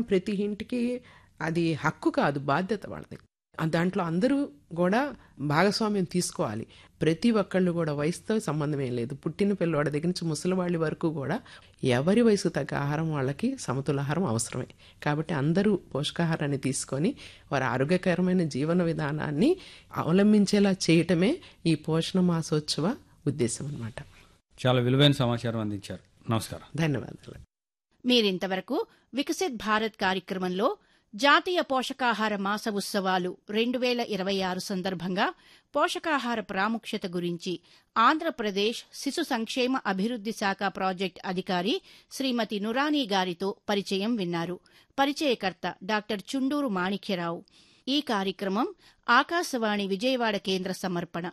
ప్రతి ఇంటికి అది హక్కు కాదు బాధ్యత వాళ్ళది ఆ దాంట్లో అందరూ కూడా భాగస్వామ్యం తీసుకోవాలి ప్రతి ఒక్కళ్ళు కూడా వయసుతో సంబంధం ఏం లేదు పుట్టిన పిల్లవాడి దగ్గర నుంచి ముసలివాళ్ళ వరకు కూడా ఎవరి వయసు తగ్గ ఆహారం వాళ్ళకి సమతులాహారం అవసరమే కాబట్టి అందరూ పోషకాహారాన్ని తీసుకొని వారి ఆరోగ్యకరమైన జీవన విధానాన్ని అవలంబించేలా చేయటమే ఈ పోషణ మాసోత్సవ ఉద్దేశం అన్నమాట చాలా విలువైన సమాచారం అందించారు నమస్కారం ధన్యవాదాలు మీరింతవరకు వికసిత్ భారత్ కార్యక్రమంలో జాతీయ పోషకాహార మాస ఉత్సవాలు రెండు వేల ఇరవై ఆరు సందర్భంగా పోషకాహార ప్రాముఖ్యత గురించి ఆంధ్రప్రదేశ్ శిశు సంక్షేమ అభివృద్ది శాఖ ప్రాజెక్ట్ అధికారి శ్రీమతి నురానీ గారితో పరిచయం విన్నారు పరిచయకర్త డాక్టర్ చుండూరు మాణిక్యరావు ఈ కార్యక్రమం ఆకాశవాణి విజయవాడ కేంద్ర సమర్పణ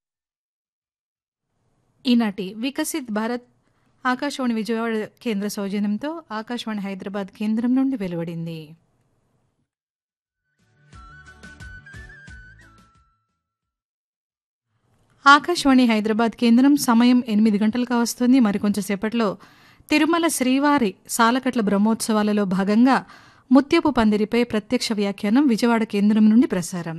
ఈనాటి వికసిత్ భారత్ ఆకాశవాణి విజయవాడ కేంద్ర సౌజన్యంతో ఆకాశవాణి హైదరాబాద్ కేంద్రం నుండి వెలువడింది ఆకాశవాణి హైదరాబాద్ కేంద్రం సమయం ఎనిమిది గంటలకు వస్తుంది మరికొంచెం సేపట్లో తిరుమల శ్రీవారి సాలకట్ల బ్రహ్మోత్సవాలలో భాగంగా ముత్యపు పందిరిపై ప్రత్యక్ష వ్యాఖ్యానం విజయవాడ కేంద్రం నుండి ప్రసారం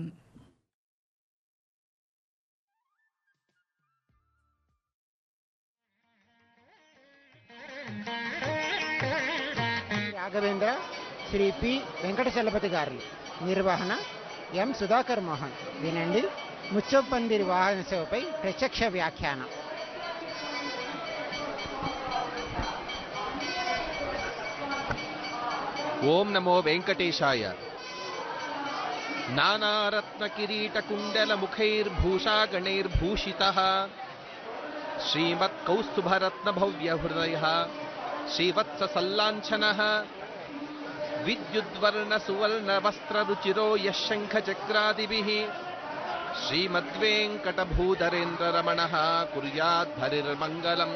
రాఘవేంద్ర శ్రీ పి వెంకటచలపతి గారి నిర్వహణ ఎం సుధాకర్ మోహన్ వినండి ముచ్చప్పందిరి వాహన సేవపై ప్రత్యక్ష వ్యాఖ్యానం ఓం నమో వెంకటేశాయ नानारत्नकिरीटकुण्डलमुखैर्भूषागणैर्भूषितः श्रीमत्कौस्तुभरत्नभव्यहृदयः श्रीवत्ससल्लाञ्छनः विद्युद्वर्णसुवर्णवस्त्ररुचिरो यः शङ्खचक्रादिभिः श्रीमद्वेङ्कटभूधरेन्द्ररमणः कुर्याद्धरिर्मङ्गलम्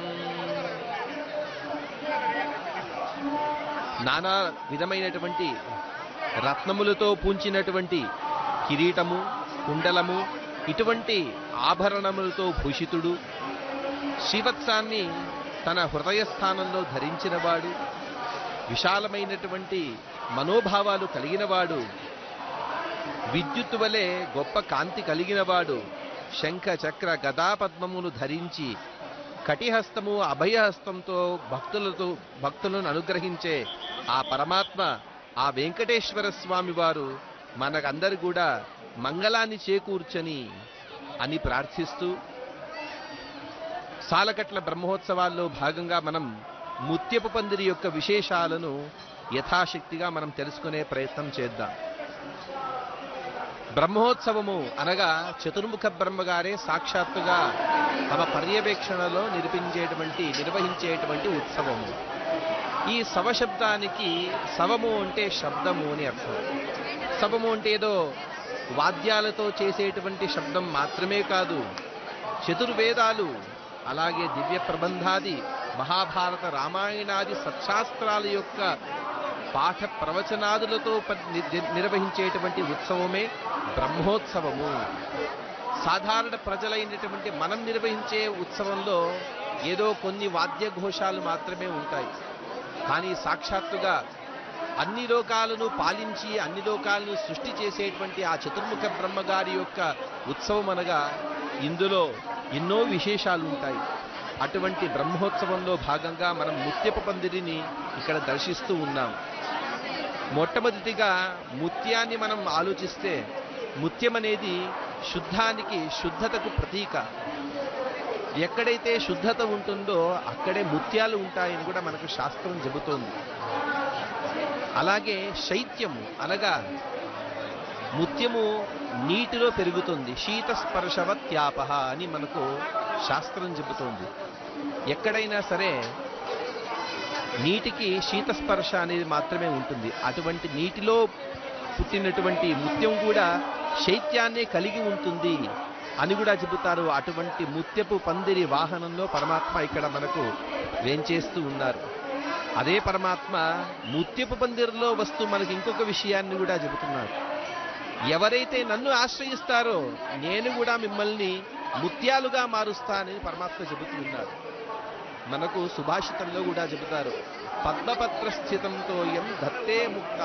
నానా విధమైనటువంటి రత్నములతో పూంచినటువంటి కిరీటము కుండలము ఇటువంటి ఆభరణములతో భూషితుడు శ్రీవత్సాన్ని తన హృదయ స్థానంలో ధరించినవాడు విశాలమైనటువంటి మనోభావాలు కలిగినవాడు విద్యుత్ వలె గొప్ప కాంతి కలిగినవాడు శంఖ చక్ర గదా పద్మమును ధరించి కటిహస్తము అభయహస్తంతో భక్తులతో భక్తులను అనుగ్రహించే ఆ పరమాత్మ ఆ వెంకటేశ్వర స్వామి వారు మనకందరు కూడా మంగళాన్ని చేకూర్చని అని ప్రార్థిస్తూ సాలకట్ల బ్రహ్మోత్సవాల్లో భాగంగా మనం ముత్యపు పందిరి యొక్క విశేషాలను యథాశక్తిగా మనం తెలుసుకునే ప్రయత్నం చేద్దాం బ్రహ్మోత్సవము అనగా చతుర్ముఖ బ్రహ్మగారే సాక్షాత్తుగా తమ పర్యవేక్షణలో నిర్పించేటువంటి నిర్వహించేటువంటి ఉత్సవము ఈ సవ శబ్దానికి సవము అంటే శబ్దము అని అర్థం సవము అంటే ఏదో వాద్యాలతో చేసేటువంటి శబ్దం మాత్రమే కాదు చతుర్వేదాలు అలాగే దివ్య ప్రబంధాది మహాభారత రామాయణాది సత్శాస్త్రాల యొక్క పాఠ ప్రవచనాదులతో ప- ని- నిర్వహించేటువంటి ఉత్సవమే బ్రహ్మోత్సవము సాధారణ ప్రజలైనటువంటి మనం నిర్వహించే ఉత్సవంలో ఏదో కొన్ని వాద్యఘోషాలు మాత్రమే ఉంటాయి కానీ సాక్షాత్తుగా అన్ని లోకాలను పాలించి అన్ని లోకాలను సృష్టి చేసేటువంటి ఆ చతుర్ముఖ బ్రహ్మగారి యొక్క ఉత్సవం అనగా ఇందులో ఎన్నో విశేషాలు ఉంటాయి అటువంటి బ్రహ్మోత్సవంలో భాగంగా మనం ముత్యపు పందిరిని ఇక్కడ దర్శిస్తూ ఉన్నాం మొట్టమొదటిగా ముత్యాన్ని మనం ఆలోచిస్తే ముత్యం అనేది శుద్ధానికి శుద్ధతకు ప్రతీక ఎక్కడైతే శుద్ధత ఉంటుందో అక్కడే ముత్యాలు ఉంటాయని కూడా మనకు శాస్త్రం చెబుతోంది అలాగే శైత్యము అనగా ముత్యము నీటిలో పెరుగుతుంది శీత స్పర్శవత్యాప అని మనకు శాస్త్రం చెబుతోంది ఎక్కడైనా సరే నీటికి శీతస్పర్శ అనేది మాత్రమే ఉంటుంది అటువంటి నీటిలో పుట్టినటువంటి ముత్యం కూడా శైత్యాన్నే కలిగి ఉంటుంది అని కూడా చెబుతారు అటువంటి ముత్యపు పందిరి వాహనంలో పరమాత్మ ఇక్కడ మనకు వేంచేస్తూ ఉన్నారు అదే పరమాత్మ ముత్యపు పందిరిలో వస్తూ మనకి ఇంకొక విషయాన్ని కూడా చెబుతున్నారు ఎవరైతే నన్ను ఆశ్రయిస్తారో నేను కూడా మిమ్మల్ని ముత్యాలుగా మారుస్తానని పరమాత్మ చెబుతూ ఉన్నారు మనకు సుభాషితంలో కూడా చెబుతారు పద్మపత్ర స్థితంతో ఎం దత్తే ముక్త